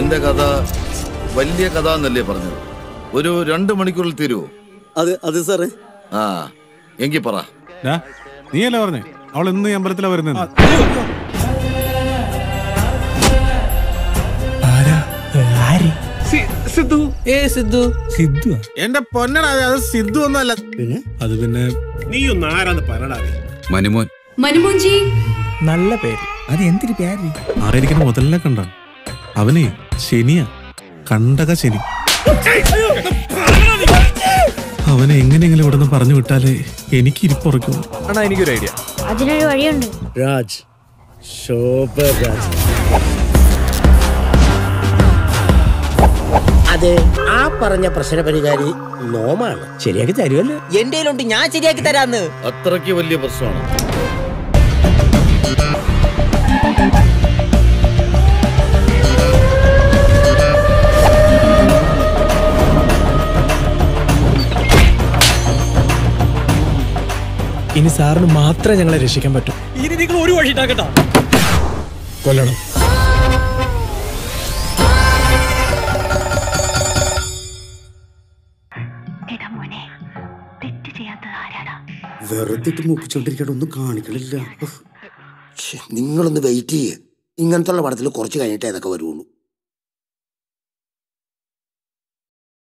നിന്റെ കഥ വലിയ കഥ എന്നല്ലേ പറഞ്ഞത് ഒരു രണ്ട് മണിക്കൂറിൽ തീരുവോ അത് അത് സാറേ ആ എങ്കി പറ ഡാ, നീയല്ലേ പറഞ്ഞേ അവൾ എന്ന് ഈ അമ്പലത്തിലാ വരുന്നത് സിദ്ധു ഏ സിദ്ധു സിദ്ധു എന്റെ പൊന്നടാ അത് സിദ്ധു ഒന്നല്ല പിന്നെ അത് പിന്നെ നീ ഒന്ന് ആരാന്ന് പറയടാ മനുമോൻ മനുമോൻജി നല്ല പേര് അത് എന്തിരി പേര് ആയിരിക്കുന്ന മുതലിനെ കണ്ട അവനെ ശനിയാ കണ്ടക ശനി അവനെ എങ്ങനെയെങ്കിലും ഇവിടെ നിന്ന് പറഞ്ഞു വിട്ടാലേ എനിക്ക് ഇരിപ്പുറയ്ക്കുള്ളൂ ആണോ എനിക്കൊരു ഐഡിയ അതിനൊരു വഴിയുണ്ട് രാജ് ശോഭ രാജ് അത് ആ പറഞ്ഞ പ്രശ്ന പരിഹാരി നോമാണ് ശരിയാക്കി തരുമല്ലോ എന്റെ ഞാൻ ശരിയാക്കി തരാന്ന് അത്രയ്ക്ക് വലിയ പ്രശ്നമാണ് ഇനി സാറിന് മാത്രമേ ഞങ്ങളെ രക്ഷിക്കാൻ പറ്റൂ ഇനി നിങ്ങൾ ഒരു വഴി ഉണ്ടാക്കണ്ട കൊല്ലണം വെറുതെ ഇട്ട് മുപ്പിച്ചോണ്ടിരിക്കട്ടെ ഒന്നും കാണിക്കണില്ല ഉഫ്. നിങ്ങളൊന്ന് വെയിറ്റ് ചെയ്യേ ഇങ്ങനത്തെ ഉള്ള പടത്തിൽ കുറച്ച് കഴിഞ്ഞിട്ടേ അതൊക്കെ വരുള്ളൂ